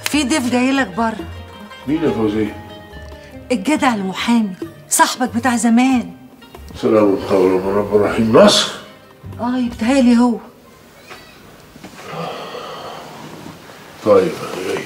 في ضيف جاي لك بره مين يا فوزية؟ الجدع المحامي صاحبك بتاع زمان سلام قولا من رب الرحيم نصر اه يبتهيألي هو طيب انا جاي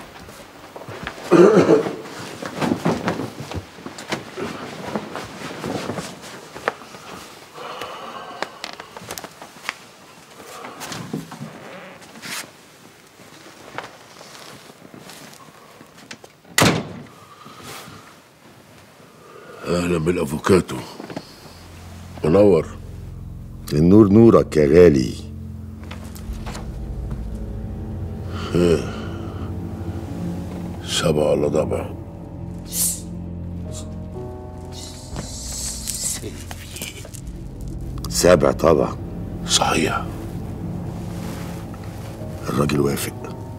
اهلا بالافوكاتو منور النور نورك يا غالي سبع ولا ضبع سابع طبعا صحيح الراجل وافق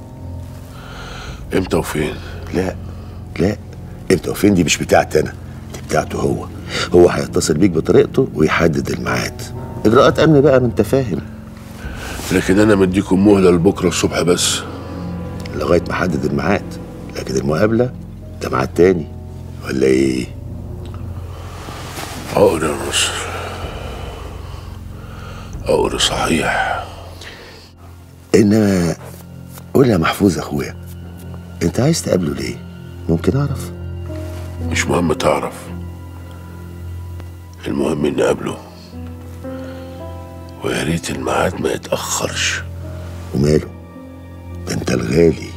امتى وفين لا لا امتى وفين دي مش بتاعتي انا دي بتاعته هو هو هيتصل بيك بطريقته ويحدد الميعاد اجراءات امن بقى ما انت فاهم لكن انا مديكم مهله لبكره الصبح بس لغايه ما حدد الميعاد لكن المقابله ده ميعاد تاني ولا ايه عقر يا نصر عقر صحيح انما قول يا محفوظ اخويا انت عايز تقابله ليه ممكن اعرف مش مهم تعرف المهم اني اقابله ويا ريت الميعاد ما يتاخرش وماله ده انت الغالي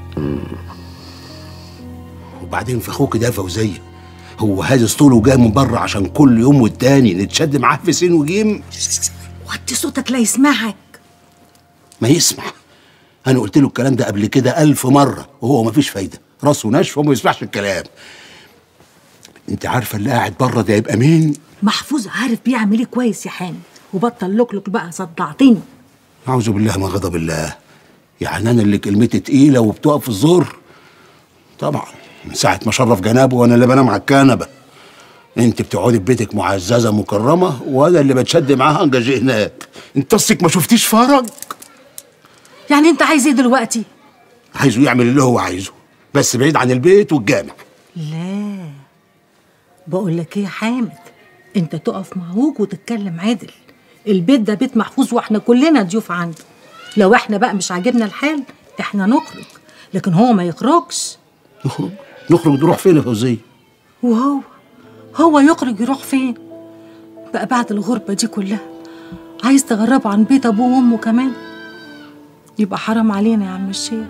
وبعدين في اخوك ده فوزيه هو هاز طوله وجاي من بره عشان كل يوم والتاني نتشد معاه في سين وجيم وطي صوتك لا يسمعك ما يسمع انا قلت له الكلام ده قبل كده ألف مره وهو مفيش فايده راسه ناشفه وما يسمعش الكلام انت عارفه اللي قاعد بره ده يبقى مين محفوظ عارف بيعمل ايه كويس يا حامد وبطل لوكلوك بقى صدعتني اعوذ بالله من غضب الله يعني انا اللي كلمتي تقيله وبتقف في الزور طبعا من ساعه ما شرف جنابه وانا اللي بنام على الكنبه انت بتقعدي في بيتك معززه مكرمه وانا اللي بتشد معاها انجاجي هناك انت اصلك ما شفتيش فرج يعني انت عايز ايه دلوقتي عايزه يعمل اللي هو عايزه بس بعيد عن البيت والجامع لا بقول لك ايه يا حامد انت تقف مع ابوك وتتكلم عدل البيت ده بيت محفوظ واحنا كلنا ضيوف عنده لو احنا بقى مش عاجبنا الحال احنا نخرج لكن هو ما يخرجش نخرج نخرج نروح فين يا فوزيه وهو هو يخرج يروح فين بقى بعد الغربة دي كلها عايز تغربه عن بيت أبوه وأمه كمان يبقى حرام علينا يا عم الشيخ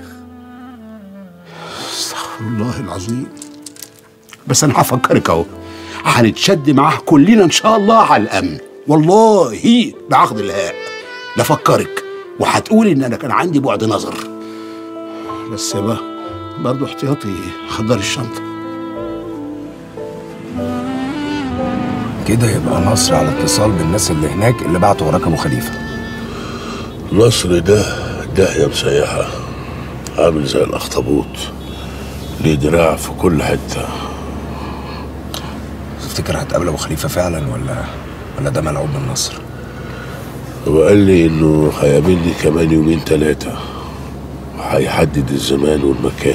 استغفر الله العظيم بس انا هفكرك اهو هنتشد معاه كلنا ان شاء الله على الامن والله بعقد الهاء لفكرك وهتقولي ان انا كان عندي بعد نظر بس بقى برضه احتياطي حضر الشنطه كده يبقى نصر على اتصال بالناس اللي هناك اللي بعتوا وراك ابو خليفه نصر ده داهية مسيحة عامل زي الأخطبوط ليه دراع في كل حتة تفتكر هتقابل ابو خليفه فعلا ولا ولا ده ملعوب من نصر هو قال لي إنه هيقابلني كمان يومين تلاتة وهيحدد الزمان والمكان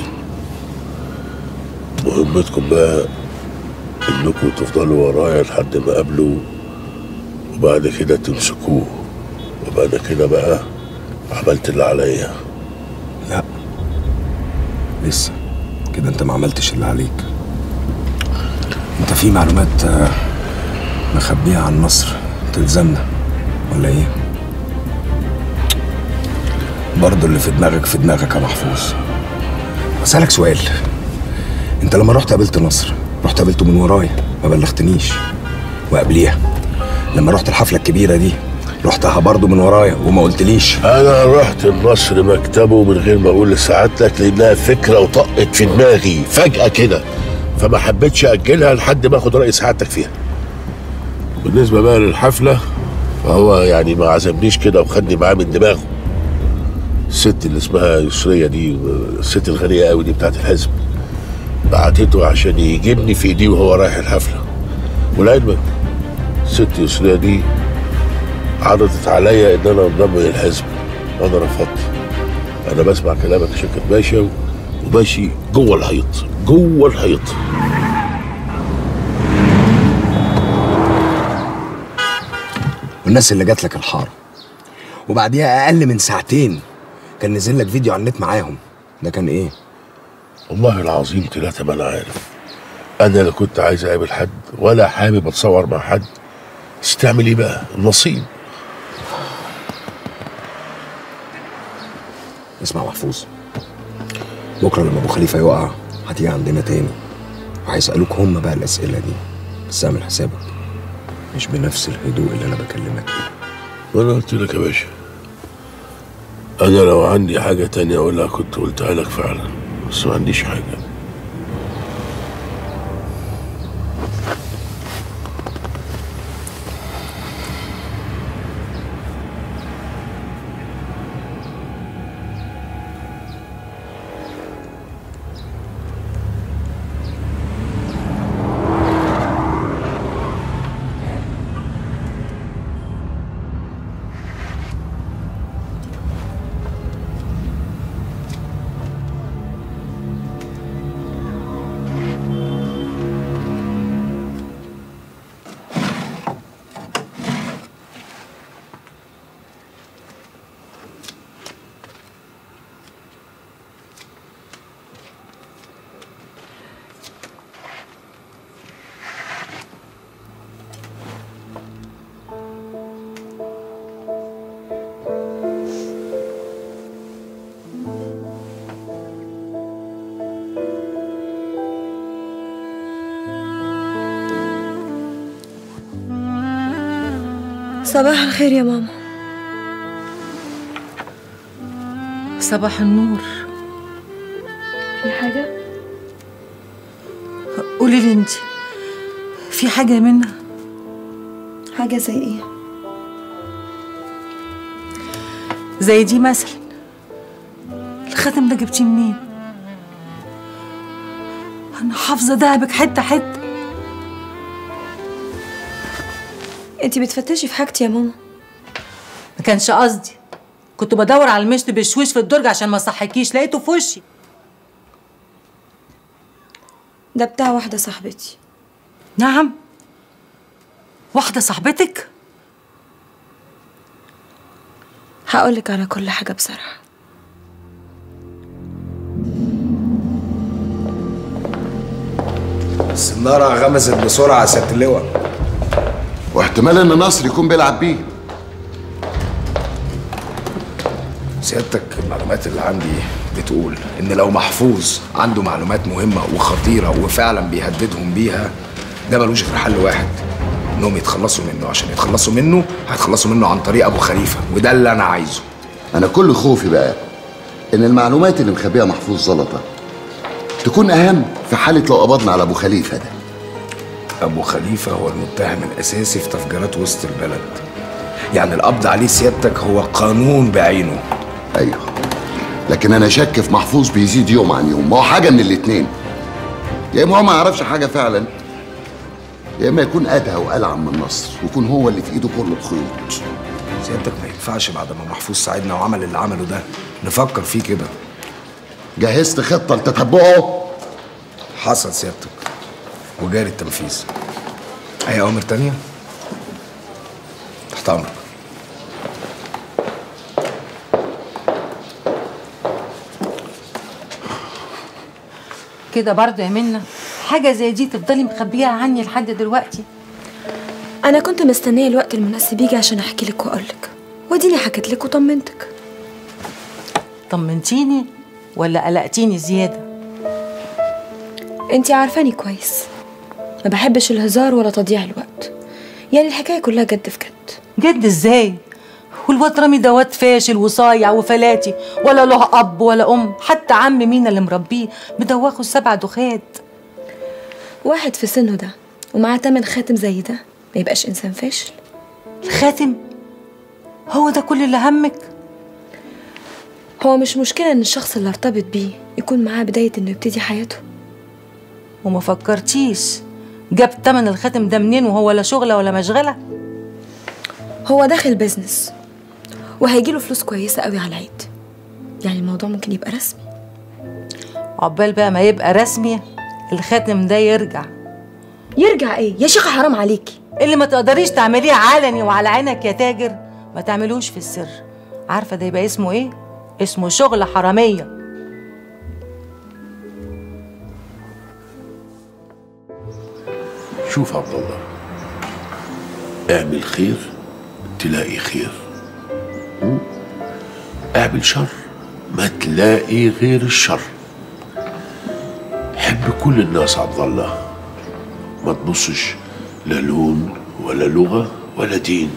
مهمتكم بقى إنكم تفضلوا ورايا لحد ما أقابله وبعد كده تمسكوه وبعد كده بقى عملت اللي عليا لا لسه كده انت ما عملتش اللي عليك انت في معلومات آه، مخبيها عن مصر تلزمنا ولا ايه برضه اللي في دماغك في دماغك يا محفوظ اسالك سؤال انت لما رحت قابلت نصر رحت قابلته من ورايا ما بلغتنيش وقبليها لما رحت الحفله الكبيره دي رحتها برضه من ورايا وما قلتليش أنا رحت النصر مكتبه من غير ما أقول لسعادتك لأنها فكرة وطقت في دماغي فجأة كده فما حبيتش أجلها لحد ما أخد رأي سعادتك فيها بالنسبة بقى للحفلة فهو يعني ما عزمنيش كده وخدني معاه من دماغه الست اللي اسمها يسرية دي الست الغنية قوي دي بتاعت الحزب بعتته عشان يجيبني في ايديه وهو رايح الحفلة ولعلمك الست يسرية دي عرضت عليا ان انا انضم للحزب انا رفضت انا بسمع كلامك يا شركة باشا وماشي جوه الحيط جوه الحيط والناس اللي جات لك الحاره وبعديها اقل من ساعتين كان نزل لك فيديو على النت معاهم ده كان ايه والله العظيم ثلاثة ما أنا عارف أنا لا كنت عايز أقابل حد ولا حابب أتصور مع حد بس تعمل إيه بقى؟ النصيب اسمع محفوظ بكره لما ابو خليفه يقع هتيجي عندنا تاني وهيسالوك هم بقى الاسئله دي بس اعمل حسابك مش بنفس الهدوء اللي انا بكلمك بيه وأنا قلت لك يا باشا أنا لو عندي حاجة تانية أقولها كنت قلتها لك فعلا بس ما عنديش حاجة صباح الخير يا ماما صباح النور في حاجة؟ قولي لي انت في حاجة منها حاجة زي ايه؟ زي دي مثلا الخاتم ده جبتيه منين انا حافظة دهبك حتة حتة انتي بتفتشي في حاجتي يا ماما ما كانش قصدي كنت بدور على المشط بشويش في الدرج عشان ما صحكيش لقيته في وشي ده بتاع واحدة صاحبتي نعم واحدة صاحبتك هقولك على كل حاجة بصراحة السنارة غمزت بسرعة يا سيادة اللواء واحتمال ان نصر يكون بيلعب بيه سيادتك المعلومات اللي عندي بتقول ان لو محفوظ عنده معلومات مهمة وخطيرة وفعلا بيهددهم بيها ده ملوش غير حل واحد انهم يتخلصوا منه عشان يتخلصوا منه هيتخلصوا منه عن طريق ابو خليفة وده اللي انا عايزه انا كل خوفي بقى ان المعلومات اللي مخبيها محفوظ زلطه تكون اهم في حاله لو قبضنا على ابو خليفه ده ابو خليفة هو المتهم الاساسي في تفجيرات وسط البلد يعني القبض عليه سيادتك هو قانون بعينه ايوه لكن انا شك في محفوظ بيزيد يوم عن يوم ما هو حاجه من الاتنين يا اما هو ما يعرفش حاجه فعلا يا اما يكون ادهى والعن من نصر ويكون هو اللي في ايده كل الخيوط سيادتك ما ينفعش بعد ما محفوظ ساعدنا وعمل اللي عمله ده نفكر فيه كده جهزت خطه لتتبعه حصل سيادتك وجاري التنفيذ اي اوامر تانية تحت امرك كده برضه يا منى حاجة زي دي تفضلي مخبيها عني لحد دلوقتي انا كنت مستنية الوقت المناسب يجي عشان احكي لك واقولك وديني حكيت لك وطمنتك طمنتيني ولا قلقتيني زيادة انتي عارفاني كويس ما بحبش الهزار ولا تضييع الوقت يعني الحكاية كلها جد في جد جد ازاي والواد رامي ده واد فاشل وصايع وفلاتي ولا له اب ولا ام حتى عم مينا اللي مربيه مدوخه السبع دخات واحد في سنه ده ومعاه تمن خاتم زي ده ما يبقاش انسان فاشل الخاتم هو ده كل اللي همك هو مش مشكلة ان الشخص اللي ارتبط بيه يكون معاه بداية انه يبتدي حياته وما فكرتيش جاب تمن الخاتم ده منين وهو لا شغله ولا مشغله هو داخل بيزنس وهيجيله فلوس كويسة قوي على العيد يعني الموضوع ممكن يبقى رسمي عقبال بقى ما يبقى رسمي الخاتم ده يرجع يرجع ايه يا شيخه حرام عليكي اللي ما تقدريش تعمليه علني وعلى عينك يا تاجر ما تعملوش في السر عارفه ده يبقى اسمه ايه اسمه شغل حراميه شوف عبد الله اعمل خير تلاقي خير م? اعمل شر ما تلاقي غير الشر حب كل الناس عبد الله ما تبصش لا لون ولا لغة ولا دين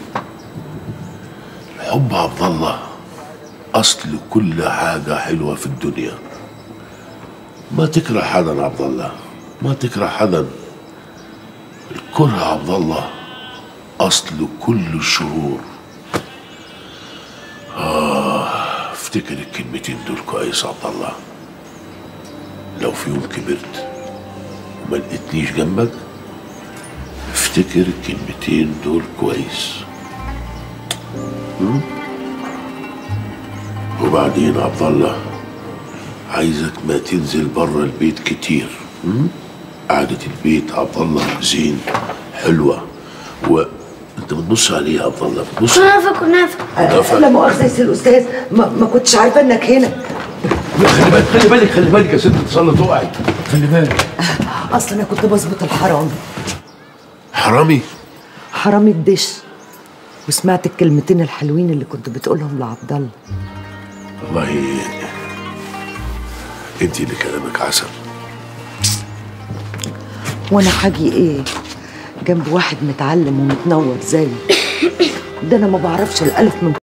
حب عبد الله أصل كل حاجة حلوة في الدنيا ما تكره حدا عبد الله ما تكره حدا الكره عبد الله أصل كل الشرور آه افتكر الكلمتين دول كويس عبد الله لو في يوم كبرت وما لقيتنيش جنبك افتكر الكلمتين دول كويس م? وبعدين عبد الله عايزك ما تنزل بره البيت كتير م? قعدة البيت عبد الله زين حلوة و انت بتبص عليه يا عبد الله بتبص كنافة كنافة لا مؤاخذة يا سي الأستاذ ما, ما كنتش عارفة إنك هنا خلي بالك خلي بالك خلي بالك يا ست تصلي تقعي خلي بالك أصل أنا كنت بظبط الحرامي حرامي حرامي الدش وسمعت الكلمتين الحلوين اللي كنت بتقولهم لعبد الله والله انت اللي كلامك عسل وأنا حاجي إيه جنب واحد متعلم ومتنور زيي ده أنا ما بعرفش الألف من